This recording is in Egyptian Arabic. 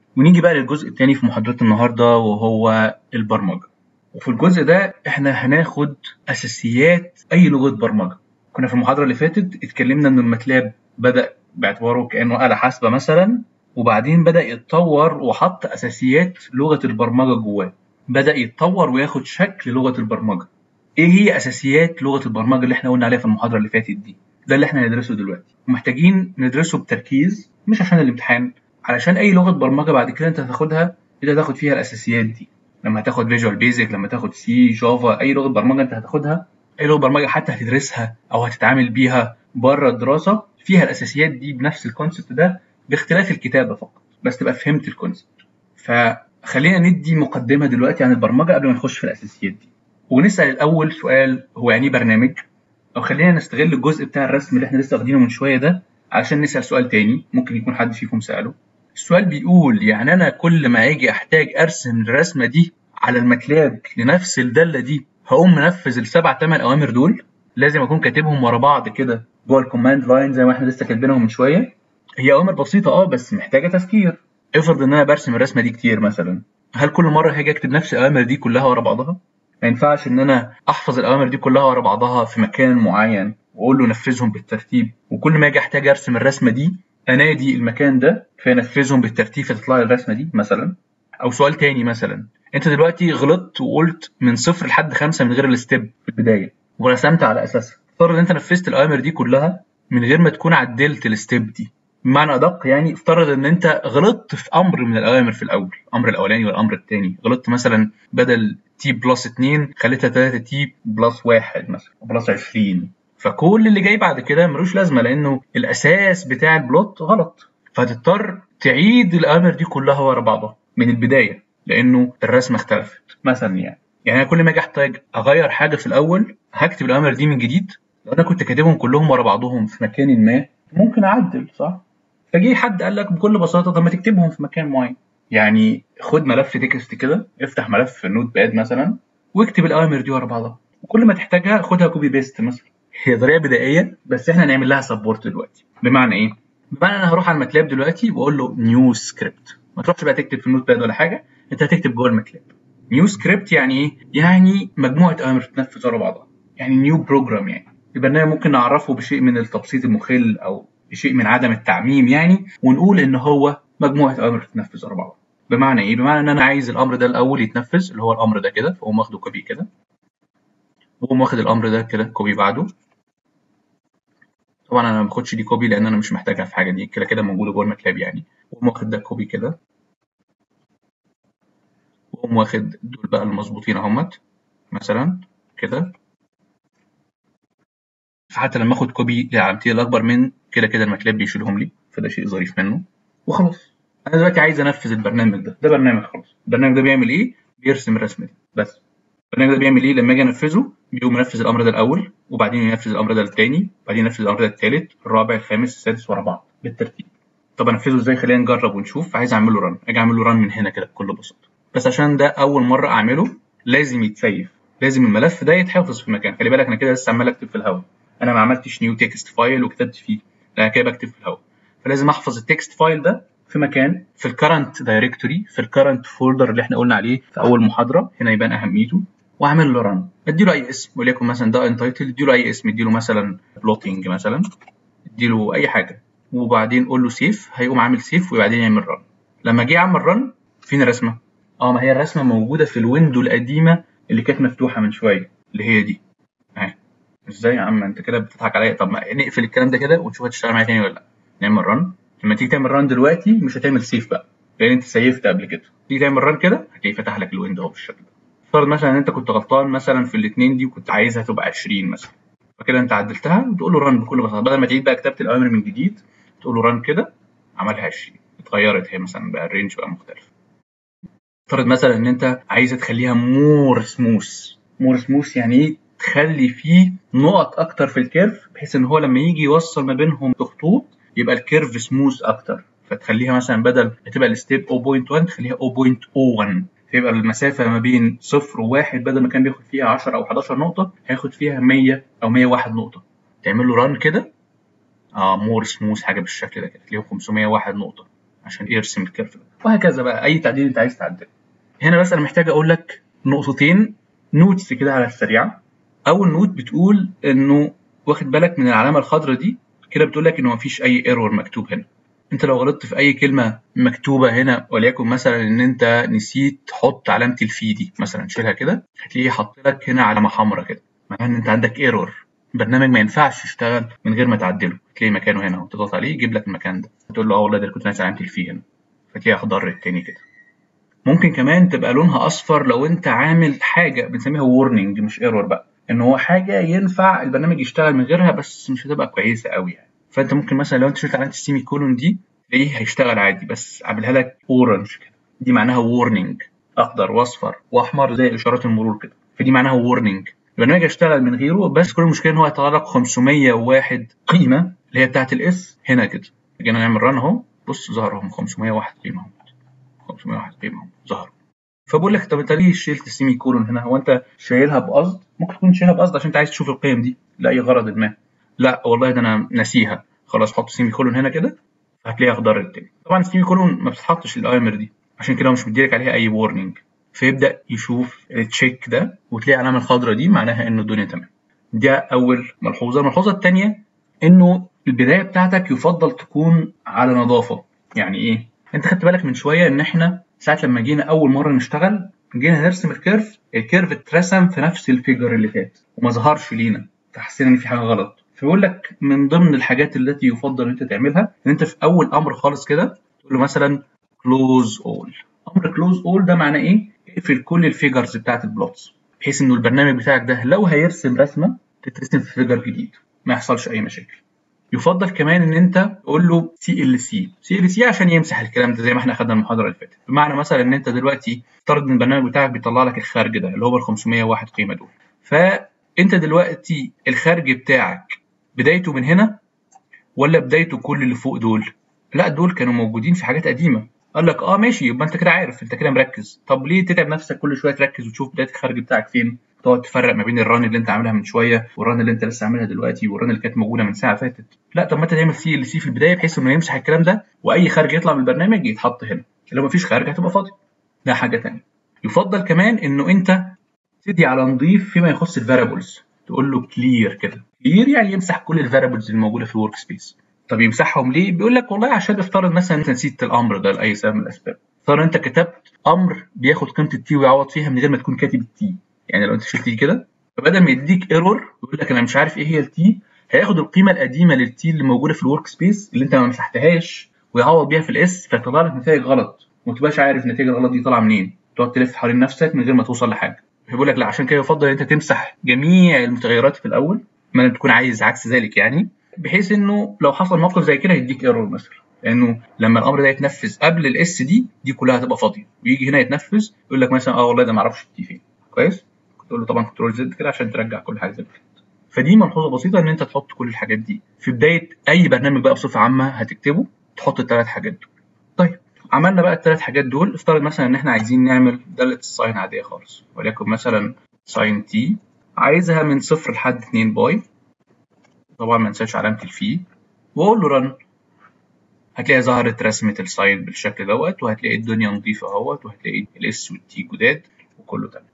ونيجي بقى للجزء الثاني في محاضرة النهاردة وهو البرمجة وفي الجزء ده احنا هناخد أساسيات أي لغة برمجة كنا في المحاضرة اللي فاتت اتكلمنا إن الماتلاب بدأ باعتباره كأنه آلة حاسبة مثلا وبعدين بدأ يتطور وحط أساسيات لغة البرمجة جواه بدأ يتطور وياخد شكل لغة البرمجة ايه هي اساسيات لغه البرمجه اللي احنا قلنا عليها في المحاضره اللي فاتت دي ده اللي احنا هندرسه دلوقتي ومحتاجين ندرسه بتركيز مش عشان الامتحان علشان اي لغه برمجه بعد كده انت هتاخدها انت هتاخد فيها الاساسيات دي لما هتاخد فيجوال بيزك لما تاخد سي جافا اي لغه برمجه انت هتاخدها اي لغه برمجه حتى هتدرسها او هتتعامل بيها بره الدراسه فيها الاساسيات دي بنفس الكونسبت ده باختلاف الكتابه فقط بس تبقى فهمت الكونسبت فخلينا ندي مقدمه دلوقتي عن البرمجه قبل ما نخش في الاساسيات دي ونسال الاول سؤال هو يعني ايه برنامج او خلينا نستغل الجزء بتاع الرسم اللي احنا لسه واخدينه من شويه ده علشان نسال سؤال تاني ممكن يكون حد فيكم ساله السؤال بيقول يعني انا كل ما اجي احتاج ارسم الرسمه دي على الماتلاب لنفس الداله دي هقوم منفذ السبع ثمان اوامر دول لازم اكون كاتبهم ورا بعض كده جوه الكوماند لاين زي ما احنا لسه كاتبينهم من شويه هي اوامر بسيطه اه بس محتاجه تفكير افرض ان انا برسم الرسمه دي كتير مثلا هل كل مره هاجي اكتب نفس الاوامر دي كلها ورا بعضها ما ينفعش ان انا احفظ الاوامر دي كلها ورا بعضها في مكان معين واقول له نفذهم بالترتيب وكل ما اجي احتاج ارسم الرسمه دي انادي المكان ده فينفذهم بالترتيب فتطلع لي الرسمه دي مثلا او سؤال تاني مثلا انت دلوقتي غلطت وقلت من صفر لحد خمسه من غير الستيب في البدايه ورسمت على اساسها افترض ان انت نفذت الاوامر دي كلها من غير ما تكون عدلت الستيب دي بمعنى ادق يعني افترض ان انت غلطت في امر من الاوامر في الاول الامر الاولاني والامر الثاني غلطت مثلا بدل تي بلس 2 خليتها 3 تي بلس 1 مثلا بلس 20 فكل اللي جاي بعد كده ملوش لازمه لانه الاساس بتاع البلوت غلط فهتضطر تعيد الاوامر دي كلها ورا بعضها من البدايه لانه الرسمه اختلفت مثلا يعني يعني انا كل ما اجي احتاج اغير حاجه في الاول هكتب الاوامر دي من جديد لو انا كنت كاتبهم كلهم ورا بعضهم في مكان ما ممكن اعدل صح فجه حد قال لك بكل بساطه طب ما تكتبهم في مكان معين يعني خد ملف تكست كده افتح ملف في النوت باد مثلا واكتب الاوامر دي ورا بعضها وكل ما تحتاجها خدها كوبي بيست مثلا هي طريقه بدائيه بس احنا هنعمل لها سبورت دلوقتي بمعنى ايه بمعنى انا هروح على الماتلاب دلوقتي واقول له نيو سكريبت ما تروحش بقى تكتب في النوت باد ولا حاجه انت هتكتب جوه الماتلاب نيو سكريبت يعني ايه يعني مجموعه اوامر تتنفذ ورا بعضها يعني نيو بروجرام يعني البرنامج ممكن نعرفه بشيء من التبسيط المخل او بشيء من عدم التعميم يعني ونقول ان هو مجموعه اوامر تتنفذ ورا بعض بمعنى ايه بمعنى ان انا عايز الامر ده الاول يتنفذ اللي هو الامر ده كده فاقوم واخده كوبي كده واقوم واخد الامر ده كده كوبي بعده طبعا انا ما باخدش دي كوبي لان انا مش محتاجها في حاجه دي كده كده موجوده جوه الماتلاب يعني واقوم واخد ده كوبي كده واقوم واخد دول بقى المظبوطين اهمت مثلا كده فحتى لما اخد كوبي للعلامتين الاكبر من كده كده الماتلاب بيشيلهم لي فده شيء ظريف منه وخلاص انا دلوقتي عايز انفذ البرنامج ده ده برنامج خلاص البرنامج ده بيعمل ايه بيرسم الرسمه دي بس البرنامج ده بيعمل ايه لما اجي انفذه بيقوم ينفذ الامر ده الاول وبعدين ينفذ الامر ده الثاني وبعدين ينفذ الامر ده الثالث الرابع الخامس السادس ورا بعض بالترتيب طب انفذه ازاي خلينا نجرب ونشوف عايز اعمل له رن اجي اعمل له رن من هنا كده بكل بساطه بس عشان ده اول مره اعمله لازم يتسيف لازم الملف ده يتحفظ في مكان خلي بالك انا كده لسه عمال اكتب في الهواء انا ما عملتش نيو تكست فايل وكتبت فيه لا كده بكتب في الهواء فلازم احفظ التكست فايل ده في مكان في الكرنت دايركتوري في الكرنت فولدر اللي احنا قلنا عليه في اول محاضره هنا يبان اهميته واعمل له رن اديله اي اسم وليكن مثلا ده انتايتل اديله اي اسم اديله مثلا بلوتنج مثلا اديله اي حاجه وبعدين قول له سيف هيقوم عامل سيف وبعدين يعمل رن لما جه يعمل رن فين الرسمه اه ما هي الرسمه موجوده في الويندو القديمه اللي كانت مفتوحه من شويه اللي هي دي اهي ازاي يا عم انت كده بتضحك عليا طب ما نقفل الكلام ده كده ونشوف هتشتغل معايا تاني ولا لا نعمل رن لما تيجي تعمل ران دلوقتي مش هتعمل سيف بقى لان انت سيفت قبل كده تيجي تعمل ران كده هتلاقيه فتح لك الويندو اهو بالشكل ده افترض مثلا ان انت كنت غلطان مثلا في الاثنين دي وكنت عايزها تبقى 20 مثلا فكده انت عدلتها وتقول له ران بكل بساطه بدل ما تعيد بقى كتابه الاوامر من جديد تقول له ران كده عملها 20 اتغيرت هي مثلا بقى الرينج بقى مختلف افترض مثلا ان انت عايزه تخليها مور سموث مور سموث يعني ايه تخلي فيه نقط اكتر في الكيرف بحيث ان هو لما يجي يوصل ما بينهم بخطوط يبقى الكيرف سموث اكتر فتخليها مثلا بدل ما تبقى الستيب 0.1 تخليها 0.01 فيبقى المسافة ما بين صفر وواحد بدل ما كان بياخد فيها 10 أو 11 نقطة هياخد فيها 100 أو 101 نقطة تعمل له ران كده اه مور سموث حاجة بالشكل ده كده تلاقيه 501 نقطة عشان يرسم الكيرف ده وهكذا بقى اي تعديل انت عايز تعدله هنا بس انا محتاج اقول لك نقطتين نوتس كده على السريع اول نوت بتقول انه واخد بالك من العلامه الخضراء دي كده بتقول لك انه مفيش اي ايرور مكتوب هنا انت لو غلطت في اي كلمه مكتوبه هنا وليكن مثلا ان انت نسيت تحط علامه الفي دي مثلا شيلها كده هتلاقيه حاط لك هنا علامه حمراء كده معناها ان انت عندك ايرور البرنامج ما ينفعش يشتغل من غير ما تعدله تلاقي مكانه هنا وتضغط عليه يجيب لك المكان ده تقول له اه والله ده كنت ناسي علامه الفي هنا فتلاقيه اخضر التاني كده ممكن كمان تبقى لونها اصفر لو انت عامل حاجه بنسميها وورنينج مش ايرور بقى ان هو حاجه ينفع البرنامج يشتغل من غيرها بس مش هتبقى كويسه قوي يعني فانت ممكن مثلا لو انت شلت علامه السيمي كولون دي تلاقيه هيشتغل عادي بس عاملها لك اورنج كده دي معناها وورنينج اخضر واصفر واحمر زي اشارات المرور كده فدي معناها وورنينج البرنامج هيشتغل من غيره بس كل المشكله ان هو هيطلع لك 501 قيمه اللي هي بتاعه الاس هنا كده جينا نعمل رن اهو بص ظهر اهم 501 قيمه اهو 501 قيمه اهو ظهروا فبقول لك طب انت ليه شلت السيمي كولون هنا هو انت شايلها بقصد ممكن تكون شايلها بقصد عشان انت عايز تشوف القيم دي لاي غرض ما لا والله ده انا ناسيها خلاص حط سيمي كولون هنا كده هتلاقيها اخضر التاني طبعا السيمي كولون ما بتتحطش للاوامر دي عشان كده مش مديلك عليها اي وورنينج فيبدا يشوف التشيك ده وتلاقي العلامه الخضراء دي معناها انه الدنيا تمام دي اول ملحوظه الملحوظه الثانيه انه البدايه بتاعتك يفضل تكون على نظافه يعني ايه انت خدت بالك من شويه ان احنا ساعه لما جينا اول مره نشتغل جينا نرسم الكيرف الكيرف اترسم في نفس الفيجر اللي فات وما ظهرش لينا فحسينا ان في حاجه غلط فيقول لك من ضمن الحاجات التي يفضل ان انت تعملها ان انت في اول امر خالص كده تقول له مثلا كلوز اول امر كلوز اول ده معناه ايه اقفل كل الفيجرز بتاعت البلوتس بحيث انه البرنامج بتاعك ده لو هيرسم رسمه تترسم في فيجر جديد ما يحصلش اي مشاكل يفضل كمان ان انت تقول له سي ال سي سي ال سي عشان يمسح الكلام ده زي ما احنا خدنا المحاضره اللي فاتت بمعنى مثلا ان انت دلوقتي افترض ان البرنامج بتاعك بيطلع لك الخارج ده اللي هو ال 501 قيمه دول فانت دلوقتي الخارج بتاعك بدايته من هنا ولا بدايته كل اللي فوق دول لا دول كانوا موجودين في حاجات قديمه قال لك اه ماشي يبقى انت كده عارف انت كده مركز طب ليه تتعب نفسك كل شويه تركز وتشوف بدايه الخارج بتاعك فين تقعد تفرق ما بين الران اللي انت عاملها من شويه والران اللي انت لسه عاملها دلوقتي والران اللي كانت موجوده من ساعه فاتت لا طب ما انت تعمل سي ال سي في البدايه بحيث انه يمسح الكلام ده واي خارج يطلع من البرنامج يتحط هنا لو مفيش خارج هتبقى فاضي ده حاجه ثانيه يفضل كمان انه انت تدي على نضيف فيما يخص الفاريبلز تقول له كلير كده كلير يعني يمسح كل الفاريبلز الموجوده في الورك سبيس طب يمسحهم ليه بيقول لك والله عشان افترض مثلا انت نسيت الامر ده لاي سبب من الاسباب افترض انت كتبت امر بياخد قيمه التي ويعوض فيها من غير ما تكون كاتب التي يعني لو انت شلت دي كده فبدل ما يديك ايرور يقول لك انا مش عارف ايه هي التي هياخد القيمه القديمه للتي اللي موجوده في الورك سبيس اللي انت ما مسحتهاش ويعوض بيها في الاس فيطلع لك نتائج غلط وما تبقاش عارف النتيجه الغلط دي طالعه منين تقعد تلف حوالين نفسك من غير ما توصل لحاجه بيقول لك لا عشان كده يفضل ان انت تمسح جميع المتغيرات في الاول ما تكون عايز عكس ذلك يعني بحيث انه لو حصل موقف زي كده هيديك ايرور مثلا لانه لما الامر ده يتنفذ قبل الاس دي دي كلها هتبقى فاضيه ويجي هنا يتنفذ يقول لك مثلا اه والله ده ما اعرفش التي فين كويس تقول له طبعا كنترول زد كده عشان ترجع كل حاجه زي كده فدي ملحوظه بسيطه ان انت تحط كل الحاجات دي في بدايه اي برنامج بقى بصفه عامه هتكتبه تحط الثلاث حاجات دول طيب عملنا بقى الثلاث حاجات دول افترض مثلا ان احنا عايزين نعمل داله الساين عاديه خالص وليكن مثلا ساين تي عايزها من صفر لحد 2 باي طبعا ما ننساش علامه الفي واقول له رن هتلاقي ظهرت رسمه الساين بالشكل دوت وهتلاقي الدنيا نظيفه اهوت وهتلاقي الاس والتي جداد وكله تمام